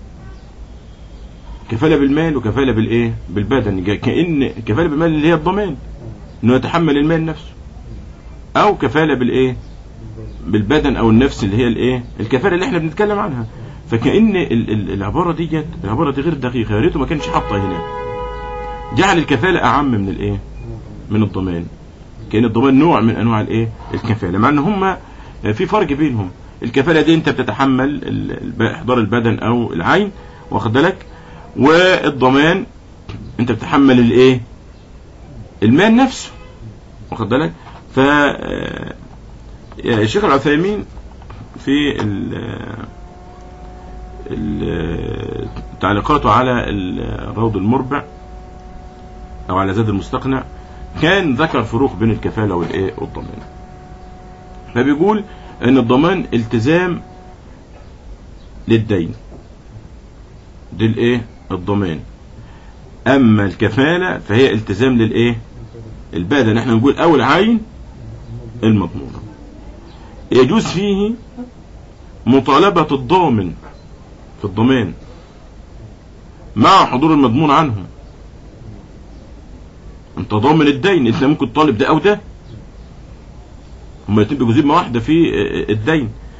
كفالة بالمال وكفالة بالإيه بالبدن جا- كأن كفالة بالمال اللي هي الضمان إنه يتحمل المال نفسه أو كفالة بالإيه بالبدن أو النفس اللي هي الإيه الكفالة اللي إحنا بنتكلم عنها فكأن ال- ال- العبارة ديت العبارة دي غير دقيقة يا ريته ما كانش حاطها هنا جعل الكفالة أعم من الإيه؟ من الضمان. كأن الضمان نوع من أنواع الإيه؟ الكفالة، مع إن هما في فرق بينهم. الكفالة دي أنت بتتحمل ال- الب- إحضار البدن أو العين واخد بالك؟ والضمان أنت بتتحمل الإيه؟ المال نفسه واخد بالك؟ ف آه، الشيخ العثيمين في ال- ال- تعليقاته على الروض المربع او على زاد المستقنع كان ذكر فروق بين الكفاله والايه والضمان فبيقول ان الضمان التزام للدين دي الايه الضمان اما الكفاله فهي التزام للايه البدن احنا نقول اول عين المضمونه يجوز فيه مطالبه الضامن في الضمان مع حضور المضمون عنه انت ضامن الدين انت ممكن تطالب ده او ده هما الاتنين بيجوا ذمه واحده في الدين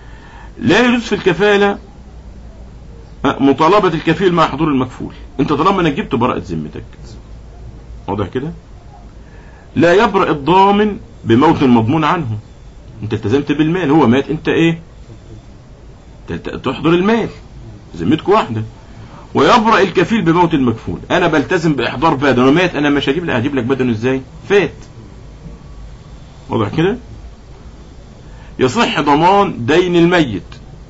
لا يجوز في الكفالة آه، مطالبة الكفيل مع حضور المكفول انت طالما انك جبت براءة ذمتك واضح كده لا يبرأ الضامن بموت المضمون عنه انت التزمت بالمال هو مات انت ايه ت- ت- تحضر المال ذمتك واحدة ويبرأ الكفيل بموت المكفول انا بلتزم باحضار بدن ومات انا مش هجيب لك هجيب لك بدنه ازاي فات واضح كده يصح ضمان دين الميت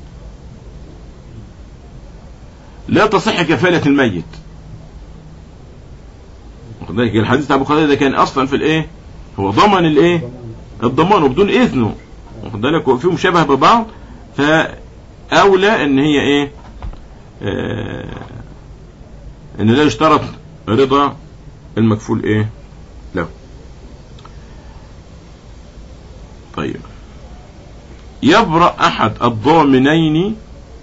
لا تصح كفالة الميت واخد بالك الحديث بتاع ابو قتاده ده كان اصلا في الايه هو ضمن الايه الضمان وبدون اذنه واخد بالك وفيهم شبه ببعض فاولى ان هي ايه آه ان لا يشترط رضا المكفول ايه له طيب يبرأ احد الضامنين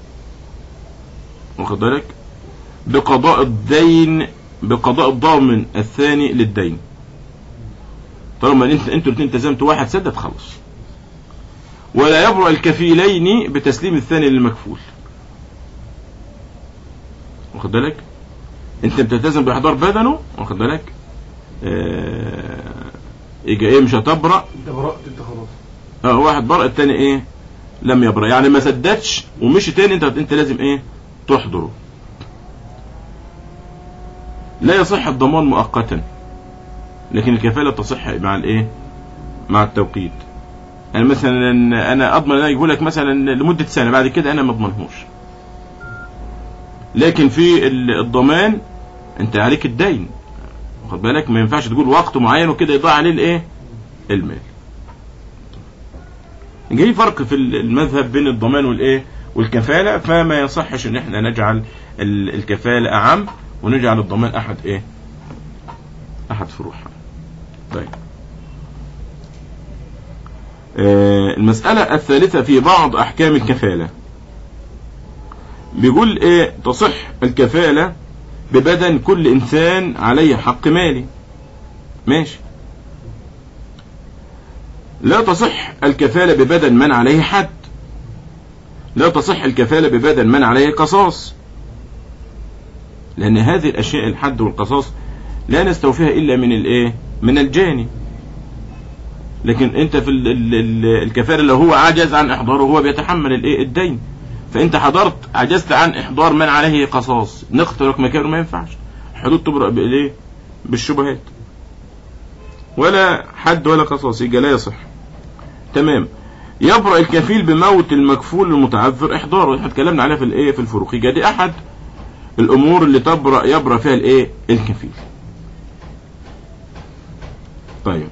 واخد بالك بقضاء الدين بقضاء الضامن الثاني للدين طالما انت انتوا الاثنين التزمتوا واحد سدد خلص ولا يبرأ الكفيلين بتسليم الثاني للمكفول واخد بالك انت بتلتزم باحضار بدنه واخد بالك آه، يجي ايه مش هتبرأ انت برأت انت خلاص اه واحد برأ التاني ايه لم يبرأ يعني ما سددش ومشي تاني انت انت لازم ايه تحضره لا يصح الضمان مؤقتا لكن الكفالة تصح مع الايه مع التوقيت يعني مثلا انا اضمن ان انا اجيبه لك مثلا لمدة سنة بعد كده انا ما اضمنهوش لكن في ال- الضمان انت عليك الدين واخد بالك ما ينفعش تقول وقت معين وكده يضيع عليه الايه المال جاي فرق في المذهب بين الضمان والايه والكفالة فما يصحش ان احنا نجعل ال- الكفالة اعم ونجعل الضمان احد ايه احد فروعها طيب آه، المسألة الثالثة في بعض احكام الكفالة بيقول ايه تصح الكفالة ببدن كل انسان عليه حق مالي ماشي لا تصح الكفالة ببدن من عليه حد لا تصح الكفالة ببدن من عليه قصاص لأن هذه الأشياء الحد والقصاص لا نستوفيها إلا من الإيه من الجاني لكن أنت في ال- ال- ال- الكفالة لو هو عجز عن إحضاره هو بيتحمل الإيه الدين فأنت حضرت عجزت عن إحضار من عليه قصاص نقتلك مكانه ما ينفعش حدود تبرأ بإيه بالشبهات ولا حد ولا قصاص يبقى لا يصح تمام يبرأ الكفيل بموت المكفول المتعذر احضاره احنا اتكلمنا عليها في الايه في الفروق يبقى دي احد الامور اللي تبرأ يبرأ فيها الايه الكفيل طيب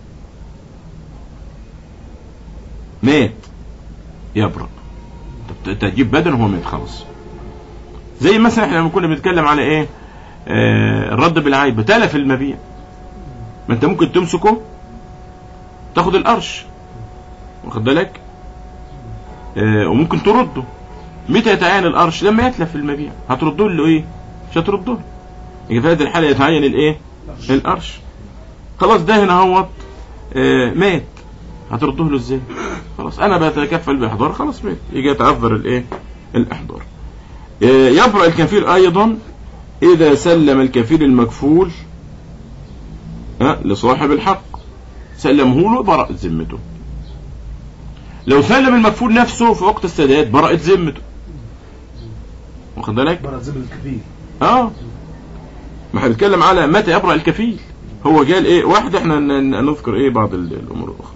مات يبرأ طب تجيب بدن وهو مات خلاص زي مثلا احنا لما كنا بنتكلم على ايه آه الرد بالعيب تلف المبيع ما انت ممكن تمسكه تاخد القرش واخد بالك آه وممكن ترده متى يتعين القرش لما يتلف المبيع هترده له ايه مش هترده له يبقى في هذه الحاله يتعين الايه القرش خلاص ده هنا هوت آه مات هترده له ازاي خلاص انا بتكفل باحضار خلاص مات يجي يتعذر الايه الاحضار آه يبرأ الكفيل ايضا اذا سلم الكفيل المكفول ها لصاحب الحق سلمه له برأت ذمته لو سلم المكفول نفسه في وقت السداد برأت ذمته واخد بالك برأت ذمة الكبير اه ما احنا بنتكلم على متى يبرأ الكفيل هو قال ايه واحد احنا ن- ن- نذكر ايه بعض ال- الامور الاخرى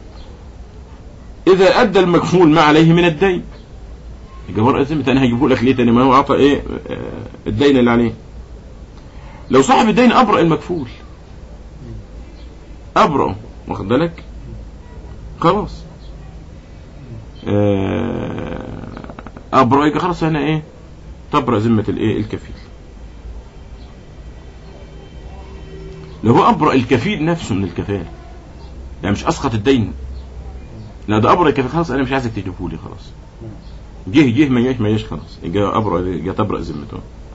اذا ادى المكفول ما عليه من الدين يبقى برأة ذمته انا هجيبه لك ليه تاني ما هو اعطى ايه آه، الدين اللي عليه لو صاحب الدين ابرأ المكفول ابرأه واخد بالك خلاص آه، ابرأ يبقى خلاص هنا ايه تبرأ ذمة الايه الكفيل لو هو ابرأ الكفيل نفسه من الكفالة يعني مش اسقط الدين لا ده ابرأ الكفيل خلاص انا مش عايزك تجيبه لي خلاص جه جه ما جاش ما جاش خلاص يبقى ابرأ يبقى تبرأ ذمته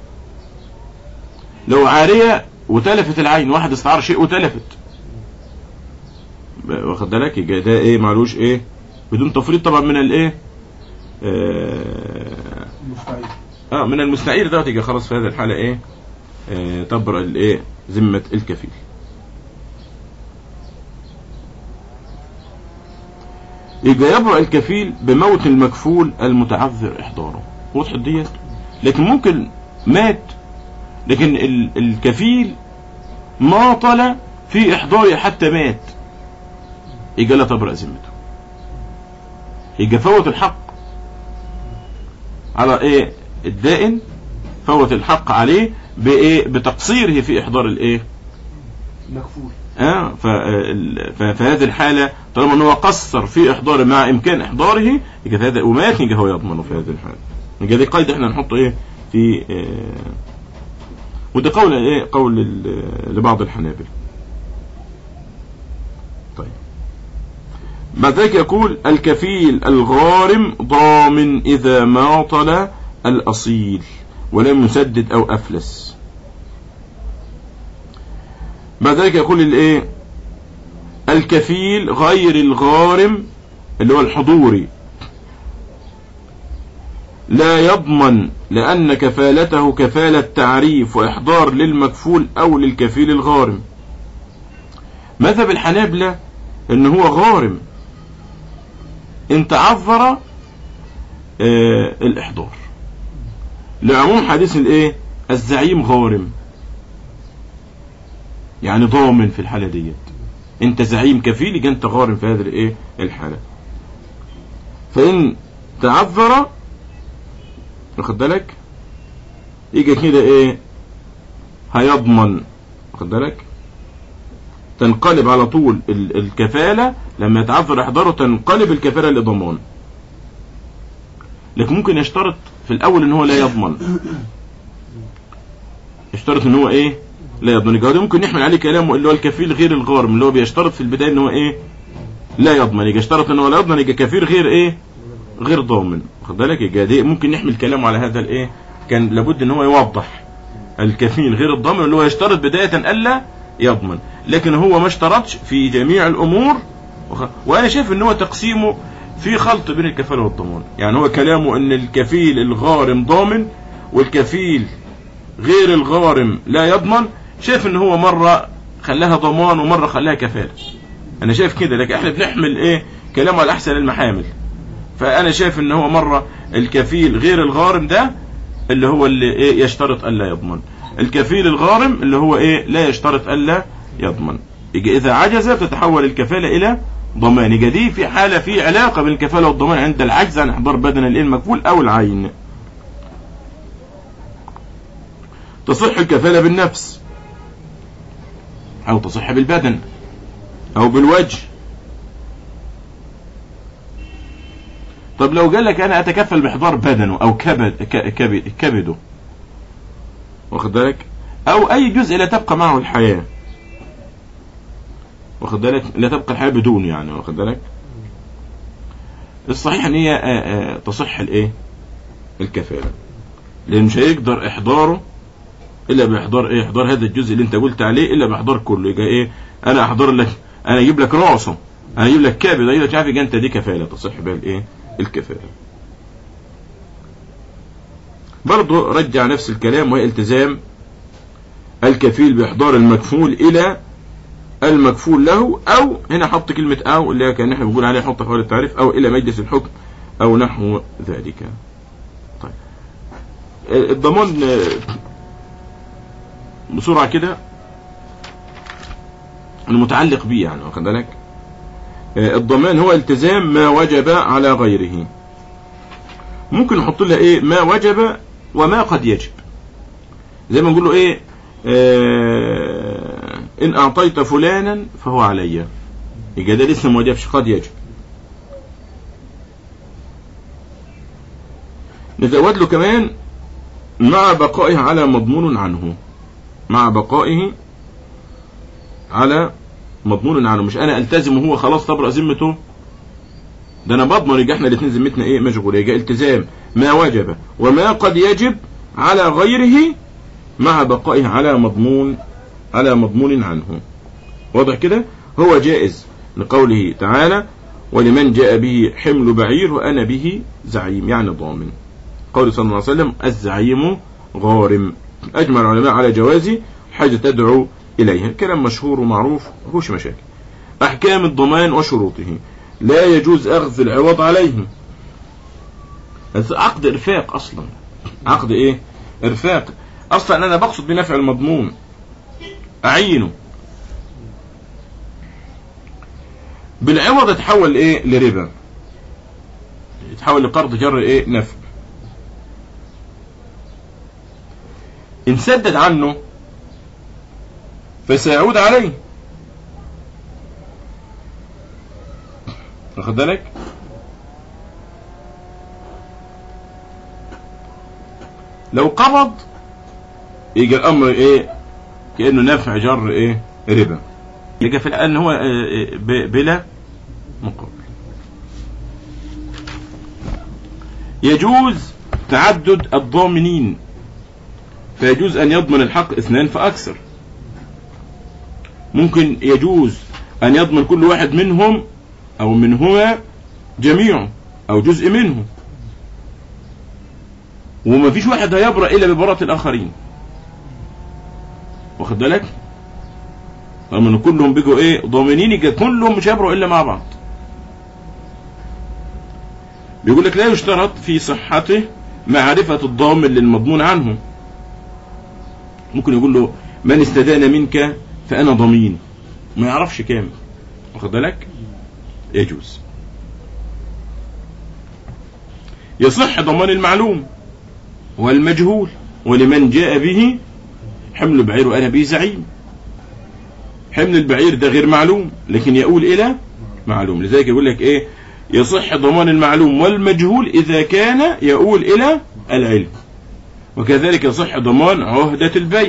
لو عارية وتلفت العين واحد استعار شيء وتلفت واخد بالك يبقى ده ايه معلوش ايه بدون تفريط طبعا من الايه آه مستعيد اه من المستعير دوت يبقى خلاص في هذه الحالة ايه آه تبرأ الايه ذمة الكفيل يبقى يبرأ الكفيل بموت المكفول المتعذر احضاره وضحت ديت لكن ممكن مات لكن ال- الكفيل ماطل في احضاره حتى مات يبقى لا تبرأ ذمته يبقى فوت الحق على ايه الدائن فوت الحق عليه بايه بتقصيره في احضار الايه مكفول اه ف- ال- ف- فهذه الحالة طالما ان هو قصر في احضاره مع امكان احضاره يبقى هذا ومات يبقى هو يضمن في هذه الحالة يبقى دي قيد احنا نحطه ايه في آه وده قول ايه قول ال- لبعض الحنابل طيب بعد ذلك يقول الكفيل الغارم ضامن اذا ماطل الاصيل ولم يسدد او افلس بعد ذلك يقول الايه الكفيل غير الغارم اللي هو الحضوري لا يضمن لأن كفالته كفالة تعريف وإحضار للمكفول أو للكفيل الغارم مذهب الحنابلة إن هو غارم إن تعذر آه الإحضار لعموم حديث الإيه الزعيم غارم يعني ضامن في الحالة ديت انت زعيم كفيل يبقى انت غارم في هذه الايه الحالة فان تعذر واخد بالك يجي كده ايه هيضمن واخد بالك تنقلب على طول ال- الكفالة لما يتعذر احضاره تنقلب الكفالة لضمان لكن ممكن يشترط في الاول ان هو لا يضمن يشترط ان هو ايه لا يضمن يبقى ده ممكن نحمل عليه كلامه اللي هو الكفيل غير الغارم اللي هو بيشترط في البدايه ان هو ايه لا يضمن يبقى اشترط ان هو لا يضمن يبقى كفيل غير ايه غير ضامن واخد بالك يبقى دي ممكن نحمل كلامه على هذا الايه كان لابد ان هو يوضح الكفيل غير الضامن اللي هو يشترط بدايه الا يضمن لكن هو ما اشترطش في جميع الامور وخ- وانا شايف ان هو تقسيمه في خلط بين الكفاله والضمان يعني هو كلامه ان الكفيل الغارم ضامن والكفيل غير الغارم لا يضمن شايف ان هو مرة خلاها ضمان ومرة خلاها كفالة انا شايف كده لكن احنا بنحمل ايه كلامه على احسن المحامل فانا شايف ان هو مرة الكفيل غير الغارم ده اللي هو اللي ايه يشترط الا يضمن الكفيل الغارم اللي هو ايه لا يشترط الا يضمن يجي اذا عجز تتحول الكفالة الى ضمان يجي دي في حالة في علاقة بين الكفالة والضمان عند العجز عن احضار بدن الايه المكفول او العين تصح الكفالة بالنفس أو تصح بالبدن أو بالوجه طب لو قال لك أنا أتكفل بإحضار بدنه أو كبد ك- كبد كبده واخد بالك أو أي جزء لا تبقى معه الحياة واخد بالك لا تبقى الحياة بدونه يعني واخد بالك الصحيح ان هي آه، آه، تصح الايه الكفالة لان مش هيقدر احضاره الا باحضار ايه احضار هذا الجزء اللي انت قلت عليه الا باحضار كله يبقى ايه انا احضر لك انا اجيب لك راسه انا اجيب لك كبد اجيب لك مش عارف يبقى انت دي كفاله تصح بها الايه الكفاله برضه رجع نفس الكلام وهي التزام الكفيل باحضار المكفول الى المكفول له او هنا حط كلمه او اللي هي كان احنا بنقول عليها حط حوالي التعريف او الى مجلس الحكم او نحو ذلك طيب الضمان آه، بسرعة كده المتعلق به يعني واخد بالك آه، الضمان هو التزام ما وجب على غيره ممكن نحط لها ايه ما وجب وما قد يجب زي ما نقول له ايه آه ان اعطيت فلانا فهو علي يبقى ده لسه ما وجبش قد يجب نزود له كمان مع بقائه على مضمون عنه مع بقائه على مضمون عنه مش انا التزم وهو خلاص تبرأ ذمته ده انا بضمن يبقى احنا الاثنين ذمتنا ايه مشغوله يبقى التزام ما وجب وما قد يجب على غيره مع بقائه على مضمون على مضمون عنه واضح كده هو جائز لقوله تعالى ولمن جاء به حمل بعير وأنا به زعيم يعني ضامن قول صلى الله عليه وسلم الزعيم غارم أجمع العلماء على جواز حاجة تدعو إليها كلام مشهور ومعروف هوش مشاكل أحكام الضمان وشروطه لا يجوز أخذ العوض عليه هذا عقد إرفاق أصلا عقد إيه إرفاق أصلا أنا بقصد بنفع المضمون أعينه بالعوض يتحول إيه لربا يتحول لقرض جر إيه نفع إن سدد عنه فسيعود عليه واخد بالك لو قبض يجي الامر ايه كانه نفع جر ايه ربا يجي في الان هو إيه ب- بلا مقابل يجوز تعدد الضامنين فيجوز ان يضمن الحق اثنان فاكثر ممكن يجوز ان يضمن كل واحد منهم او منهما جميعه او جزء منه وما فيش واحد هيبرأ الا ببراءة الاخرين واخد بالك رغم ان كلهم بيجوا ايه ضامنين يبقى كلهم مش هيبرأوا الا مع بعض بيقول لك لا يشترط في صحته معرفة الضامن للمضمون عنه ممكن يقول له من استدان منك فأنا ضمين ما يعرفش كام واخد بالك يجوز يصح ضمان المعلوم والمجهول ولمن جاء به حمل بعير وأنا به زعيم حمل البعير ده غير معلوم لكن يقول إلى معلوم لذلك يقول لك إيه يصح ضمان المعلوم والمجهول إذا كان يقول إلى العلم وكذلك يصح ضمان عهدة البيع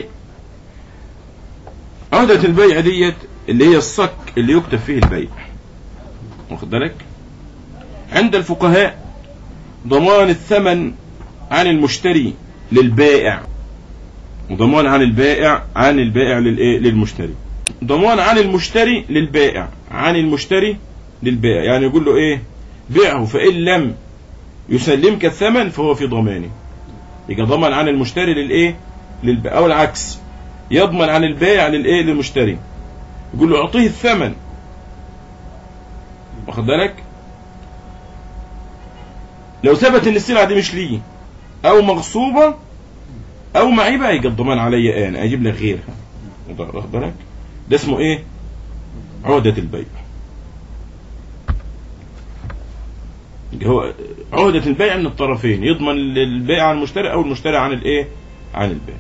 عهدة البيع ديت اللي هي الصك اللي يكتب فيه البيع واخد بالك عند الفقهاء ضمان الثمن عن المشتري للبائع وضمان عن البائع عن البائع للايه للمشتري ضمان عن المشتري للبائع عن المشتري للبائع يعني يقول له ايه بيعه فإن لم يسلمك الثمن فهو في ضمانه يبقى ضمن عن المشتري للايه للبائع او العكس يضمن عن البائع للايه للمشتري يقول له اعطيه الثمن واخد بالك لو ثبت ان السلعه دي مش ليه او مغصوبه او معيبه يبقى الضمان عليا انا اجيب لك غيرها واخد بالك ده اسمه ايه عهده البيع يبقى هو عهده البيع من الطرفين يضمن البائع عن المشتري او المشتري عن الايه عن البائع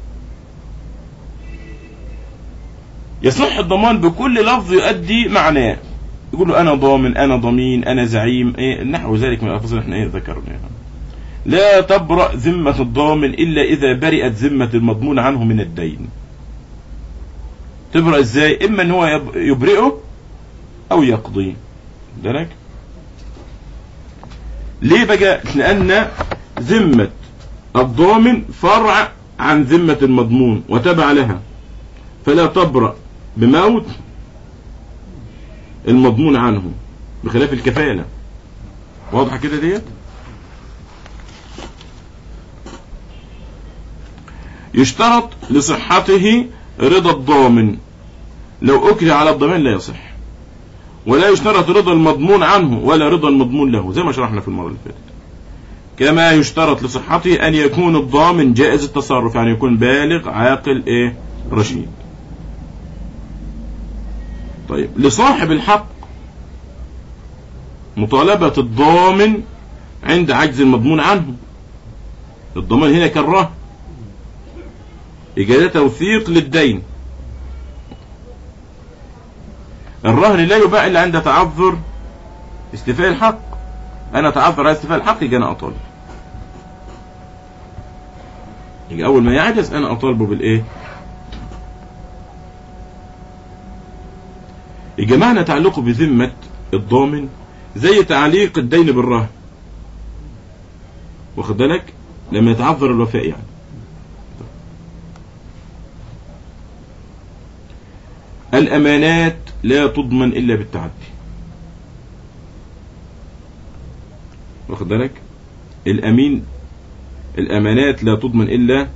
يصح الضمان بكل لفظ يؤدي معناه يقول له انا ضامن انا ضمين انا زعيم ايه نحو ذلك من الالفاظ اللي احنا ايه ذكرناها لا تبرأ ذمة الضامن الا اذا برئت ذمة المضمون عنه من الدين تبرأ ازاي اما ان هو يب- يبرئه او يقضي بالك ليه بقى لان ذمة الضامن فرع عن ذمة المضمون وتبع لها فلا تبرأ بموت المضمون عنه بخلاف الكفالة واضحة كده ديت يشترط لصحته رضا الضامن لو أكره على الضمان لا يصح ولا يشترط رضا المضمون عنه ولا رضا المضمون له زي ما شرحنا في المرة اللي فاتت كما يشترط لصحته أن يكون الضامن جائز التصرف يعني يكون بالغ عاقل إيه رشيد طيب لصاحب الحق مطالبة الضامن عند عجز المضمون عنه الضمان هنا كالرهن إجازة توثيق للدين الرهن لا يباع إلا عند تعذر استيفاء الحق أنا تعذر على استيفاء الحق يجي أنا أطالب يجي أول ما يعجز أنا أطالبه بالإيه يجي معنى تعلقه بذمة الضامن زي تعليق الدين بالرهن واخد بالك لما يتعذر الوفاء يعني الأمانات لا تضمن إلا بالتعدي واخد بالك الامين الامانات لا تضمن الا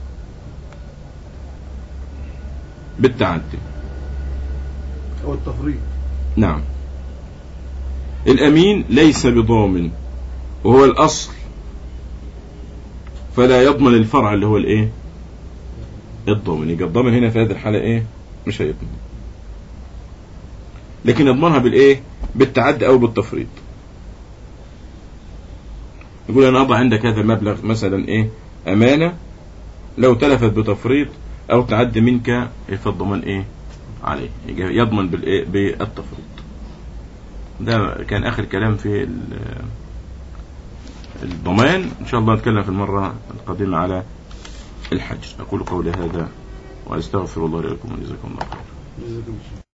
بالتعدي او التفريط نعم الامين ليس بضامن وهو الاصل فلا يضمن الفرع اللي هو الايه الضامن يبقى الضامن هنا في هذه الحاله ايه مش هيضمن لكن يضمنها بالايه بالتعدي او بالتفريط يقول انا اضع عندك هذا المبلغ مثلا ايه امانه لو تلفت بتفريط او تعدي منك فالضمان ايه عليه يبقى يضمن بالايه بالتفريط ده كان اخر كلام في ال- الضمان ان شاء الله نتكلم في المره القادمه على الحج اقول قولي هذا واستغفر الله لكم وجزاكم الله خيرا جزاك الله خير.